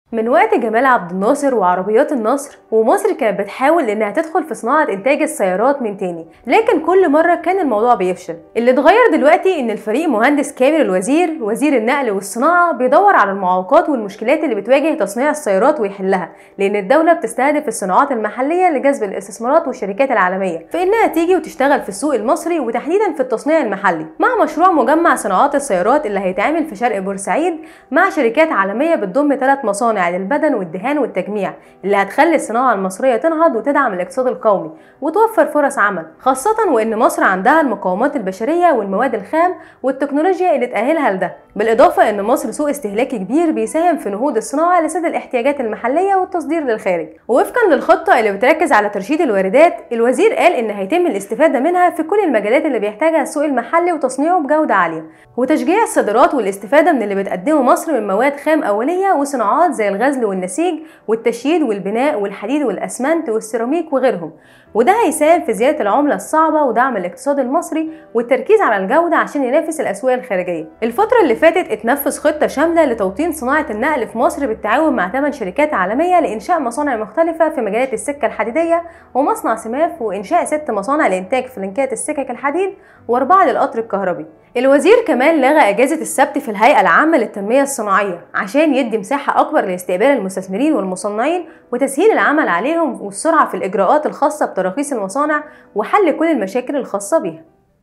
من وقت جمال عبد الناصر وعربيات النصر ومصر كانت بتحاول انها تدخل في صناعة انتاج السيارات من تاني لكن كل مرة كان الموضوع بيفشل اللي اتغير دلوقتي ان الفريق مهندس كامل الوزير وزير النقل والصناعة بيدور على المعوقات والمشكلات اللي بتواجه تصنيع السيارات ويحلها لان الدولة بتستهدف الصناعات المحلية لجذب الاستثمارات والشركات العالمية في انها تيجي وتشتغل في السوق المصري وتحديدا في التصنيع المحلي مع مشروع مجمع صناعات السيارات اللي هيتعمل في شرق بورسعيد مع شركات عالمية بتضم ثلاث مصانع للبدن والدهان والتجميع اللي هتخلي الصناعة المصرية تنهض وتدعم الاقتصاد القومي وتوفر فرص عمل خاصة وإن مصر عندها المقومات البشرية والمواد الخام والتكنولوجيا اللي تأهلها لده بالإضافة إن مصر سوق استهلاكي كبير بيساهم في نهوض الصناعة لسد الاحتياجات المحلية والتصدير للخارج ووفقا للخطة اللي بتركز على ترشيد الواردات الوزير قال إن هيتم الاستفادة منها في كل المجالات اللي بيحتاجها السوق المحلي وتصنيعه بجودة عالية وتشجيع الصادرات والاستفادة من اللي بتقدمه مصر من مواد خام أولية وصناعات زي الغزل والنسيج والتشييد والبناء والحديد والأسمنت والسيراميك وغيرهم وده هيساهم في زيادة العملة الصعبة ودعم الاقتصاد المصري والتركيز على الجودة عشان ينافس الأسواق الخارجية. الفترة اللي فاتت اتنفذ خطة شاملة لتوطين صناعة النقل في مصر بالتعاون مع 8 شركات عالمية لإنشاء مصانع مختلفة في مجالات السكة الحديدية ومصنع سماف وإنشاء ست مصانع لإنتاج فلنكات السكك الحديد وأربعة للقطر الكهربي. الوزير كمان لغى اجازه السبت في الهيئه العامه للتنميه الصناعيه عشان يدي مساحه اكبر لاستقبال المستثمرين والمصنعين وتسهيل العمل عليهم والسرعه في الاجراءات الخاصه بتراخيص المصانع وحل كل المشاكل الخاصه بيها